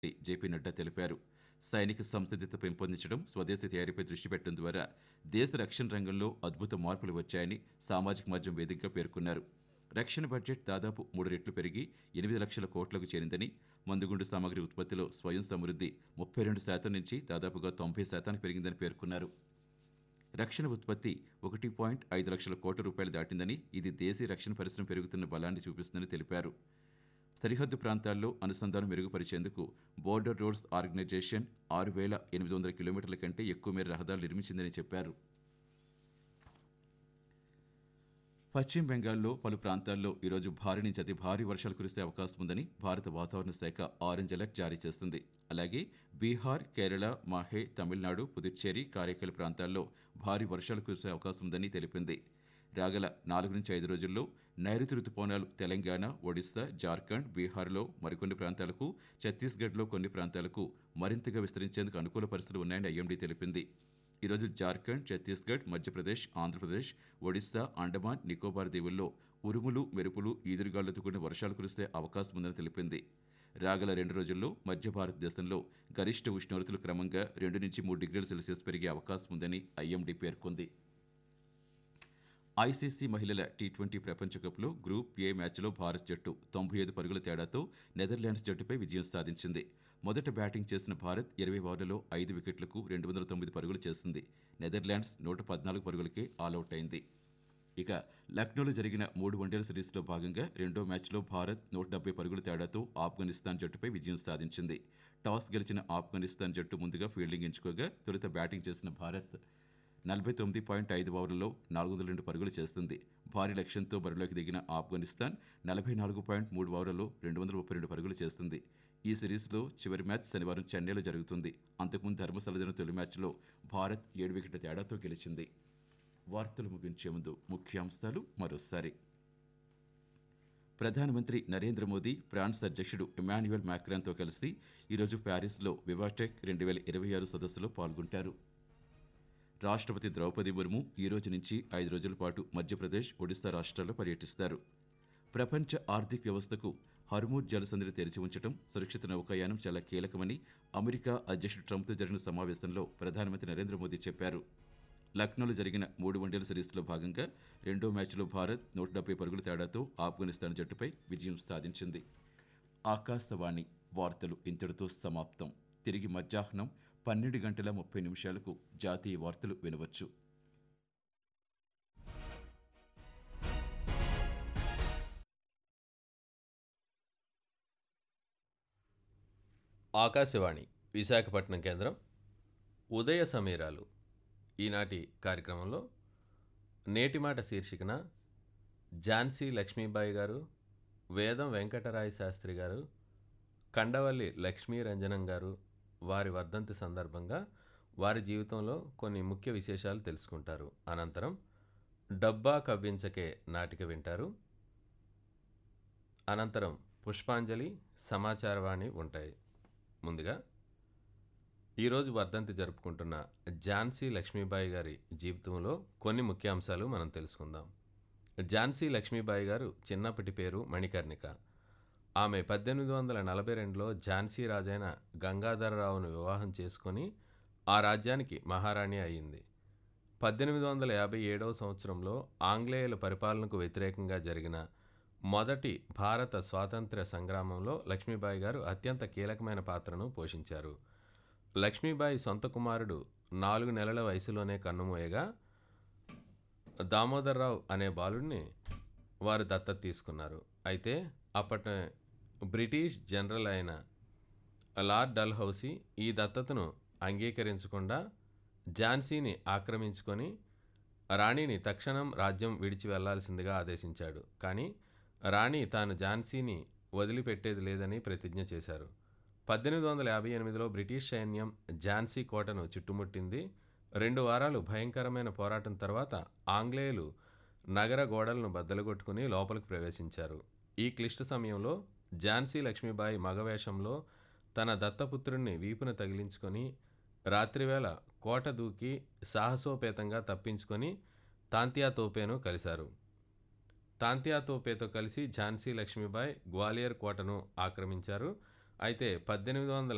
JP Nadda తెలిపారు సైనిక సంసిద్ధత పెంపొందించడం స్వదేశీ తయారీపై దృష్టి పెట్టడం ద్వారా దేశ రక్షణ రంగంలో అద్భుత మార్పులు వచ్చాయని సామాజిక మాధ్యమం వేదికగా పేర్కొన్నారు రక్షణ బడ్జెట్ దాదాపు మూడు రెట్లు పెరిగి ఎనిమిది లక్షల కోట్లకు చేరిందని మందుగుండు సామాగ్రి ఉత్పత్తిలో స్వయం సమృద్ధి ముప్పై రెండు శాతం నుంచి దాదాపుగా తొంభై శాతానికి పెరిగిందని పేర్కొన్నారు రక్షణ ఉత్పత్తి ఒకటి పాయింట్ ఐదు లక్షల కోట్ల రూపాయలు దాటిందని ఇది దేశీయ రక్షణ పరిశ్రమ పెరుగుతున్న బలాన్ని చూపిస్తుందని తెలిపారు సరిహద్దు ప్రాంతాల్లో అనుసంధానం మెరుగుపరిచేందుకు బోర్డర్ రోడ్స్ ఆర్గనైజేషన్ ఆరు వేల ఎనిమిది వందల కిలోమీటర్ల కంటే ఎక్కువ మేర రహదారులు నిర్మించిందని చెప్పారు పశ్చిమ బెంగాల్లో పలు ప్రాంతాల్లో ఈరోజు భారీ నుంచి అతి భారీ వర్షాలు కురిసే అవకాశం ఉందని భారత వాతావరణ శాఖ ఆరెంజ్ అలర్ట్ జారీ చేస్తుంది అలాగే బీహార్ కేరళ మాహే తమిళనాడు పుదుచ్చేరి కారైకల్ ప్రాంతాల్లో భారీ వర్షాలు కురిసే అవకాశం ఉందని తెలిపింది రాగల నాలుగు నుంచి ఐదు రోజుల్లో నైరుతి రుతుపవనాలు తెలంగాణ ఒడిశా జార్ఖండ్ బీహార్లో మరికొన్ని ప్రాంతాలకు ఛత్తీస్గఢ్లో కొన్ని ప్రాంతాలకు మరింతగా విస్తరించేందుకు అనుకూల పరిస్థితులు ఉన్నాయని ఐఎండీ తెలిపింది ఈరోజు జార్ఖండ్ ఛత్తీస్గఢ్ మధ్యప్రదేశ్ ఆంధ్రప్రదేశ్ ఒడిశా అండమాన్ నికోబార్ దీవుల్లో ఉరుములు మెరుపులు ఈదురుగాలులతో కూడిన వర్షాలు కురిసే అవకాశం ఉందని తెలిపింది రాగల రెండు రోజుల్లో మధ్య భారతదేశంలో గరిష్ట ఉష్ణోగ్రతలు క్రమంగా రెండు నుంచి మూడు డిగ్రీల సెల్సియస్ పెరిగే అవకాశం ఉందని ఐఎండీ పేర్కొంది ఐసీసీ మహిళల టీ ట్వంటీ ప్రపంచ కప్లో గ్రూప్ ఏ మ్యాచ్లో భారత్ జట్టు తొంభై ఐదు పరుగుల తేడాతో నెదర్లాండ్స్ జట్టుపై విజయం సాధించింది మొదట బ్యాటింగ్ చేసిన భారత్ ఇరవై ఓవర్లలో ఐదు వికెట్లకు రెండు వందల తొమ్మిది పరుగులు చేసింది నెదర్లాండ్స్ నూట పద్నాలుగు పరుగులకే ఆలౌట్ అయింది ఇక లక్నోలో జరిగిన మూడు వన్డేల సిరీస్లో భాగంగా రెండో మ్యాచ్లో భారత్ నూట డెబ్బై పరుగుల తేడాతో ఆఫ్ఘనిస్తాన్ జట్టుపై విజయం సాధించింది టాస్ గెలిచిన ఆఫ్ఘనిస్తాన్ జట్టు ముందుగా ఫీల్డింగ్ ఎంచుకోగా తొలుత బ్యాటింగ్ చేసిన భారత్ నలభై తొమ్మిది పాయింట్ ఐదు ఓవర్లలో నాలుగు వందల రెండు పరుగులు చేస్తుంది భారీ లక్ష్యంతో బరిలోకి దిగిన ఆఫ్ఘనిస్తాన్ నలభై నాలుగు పాయింట్ మూడు ఓవర్లలో రెండు వందల ముప్పై రెండు పరుగులు చేస్తుంది ఈ సిరీస్లో చివరి మ్యాచ్ శనివారం చెన్నైలో జరుగుతుంది అంతకుముందు ధర్మశాల జరిగిన తొలి మ్యాచ్లో భారత్ ఏడు వికెట్ల తేడాతో గెలిచింది వార్తలు ముగించే ముందు ముఖ్యాంశాలు మరోసారి ప్రధానమంత్రి నరేంద్ర మోదీ ఫ్రాన్స్ అధ్యక్షుడు ఇమాన్యుయల్ మ్యాక్రాన్తో కలిసి ఈరోజు ప్యారిస్లో వివాటెక్ రెండు వేల ఇరవై ఆరు సదస్సులో పాల్గొంటారు రాష్ట్రపతి ద్రౌపది ముర్ము ఈ రోజు నుంచి ఐదు రోజుల పాటు మధ్యప్రదేశ్ ఒడిశా రాష్ట్రాల్లో పర్యటిస్తారు ప్రపంచ ఆర్థిక వ్యవస్థకు హర్మూర్ జలసంధిని తెరిచి ఉంచడం సురక్షిత నౌకాయానం చాలా కీలకమని అమెరికా అధ్యక్షుడు ట్రంప్తో జరిగిన సమావేశంలో ప్రధానమంత్రి నరేంద్ర మోదీ చెప్పారు లక్నోలో జరిగిన మూడు వన్డేల సిరీస్లో భాగంగా రెండో మ్యాచ్లో భారత్ నూట డెబ్బై పరుగుల తేడాతో ఆఫ్ఘనిస్తాన్ జట్టుపై విజయం సాధించింది ఆకాశవాణి వార్తలు ఇంతటితో సమాప్తం తిరిగి మధ్యాహ్నం పన్నెండు గంటల ముప్పై నిమిషాలకు జాతీయ వార్తలు వినవచ్చు ఆకాశవాణి విశాఖపట్నం కేంద్రం ఉదయ సమీరాలు ఈనాటి కార్యక్రమంలో నేటి మాట శీర్షికన ఝాన్సీ లక్ష్మీబాయి గారు వేదం వెంకటరాయ శాస్త్రి గారు కండవల్లి లక్ష్మీ రంజనం గారు వారి వర్ధంతి సందర్భంగా వారి జీవితంలో కొన్ని ముఖ్య విశేషాలు తెలుసుకుంటారు అనంతరం డబ్బా కవ్వించకే నాటిక వింటారు అనంతరం పుష్పాంజలి సమాచారవాణి ఉంటాయి ముందుగా ఈరోజు వర్ధంతి జరుపుకుంటున్న ఝాన్సీ లక్ష్మీబాయి గారి జీవితంలో కొన్ని ముఖ్యాంశాలు మనం తెలుసుకుందాం ఝాన్సీ లక్ష్మీబాయి గారు చిన్నప్పటి పేరు మణికర్ణిక ఆమె పద్దెనిమిది వందల నలభై రెండులో ఝాన్సీ రాజైన గంగాధరరావును వివాహం చేసుకొని ఆ రాజ్యానికి మహారాణి అయింది పద్దెనిమిది వందల యాభై ఏడవ సంవత్సరంలో ఆంగ్లేయుల పరిపాలనకు వ్యతిరేకంగా జరిగిన మొదటి భారత స్వాతంత్ర్య సంగ్రామంలో లక్ష్మీబాయి గారు అత్యంత కీలకమైన పాత్రను పోషించారు లక్ష్మీబాయి సొంత కుమారుడు నాలుగు నెలల వయసులోనే కన్నుమూయగా దామోదర్రావు అనే బాలుడిని వారు దత్తత తీసుకున్నారు అయితే అప్పటి బ్రిటిష్ జనరల్ అయిన లార్డ్ డల్హౌసీ ఈ దత్తతను అంగీకరించకుండా ఝాన్సీని ఆక్రమించుకొని రాణిని తక్షణం రాజ్యం విడిచి వెళ్లాల్సిందిగా ఆదేశించాడు కానీ రాణి తాను ఝాన్సీని వదిలిపెట్టేది లేదని ప్రతిజ్ఞ చేశారు పద్దెనిమిది వందల యాభై ఎనిమిదిలో బ్రిటిష్ సైన్యం ఝాన్సీ కోటను చుట్టుముట్టింది రెండు వారాలు భయంకరమైన పోరాటం తర్వాత ఆంగ్లేయులు నగర గోడలను బద్దలుగొట్టుకుని లోపలికి ప్రవేశించారు ఈ క్లిష్ట సమయంలో ఝాన్సీ లక్ష్మీబాయి మగవేషంలో తన దత్తపుత్రుణ్ణి వీపున తగిలించుకొని రాత్రివేళ కోట దూకి సాహసోపేతంగా తప్పించుకొని తాంతియా తోపేను కలిశారు తాంతియా తోపేతో కలిసి ఝాన్సీ లక్ష్మీబాయి గ్వాలియర్ కోటను ఆక్రమించారు అయితే పద్దెనిమిది వందల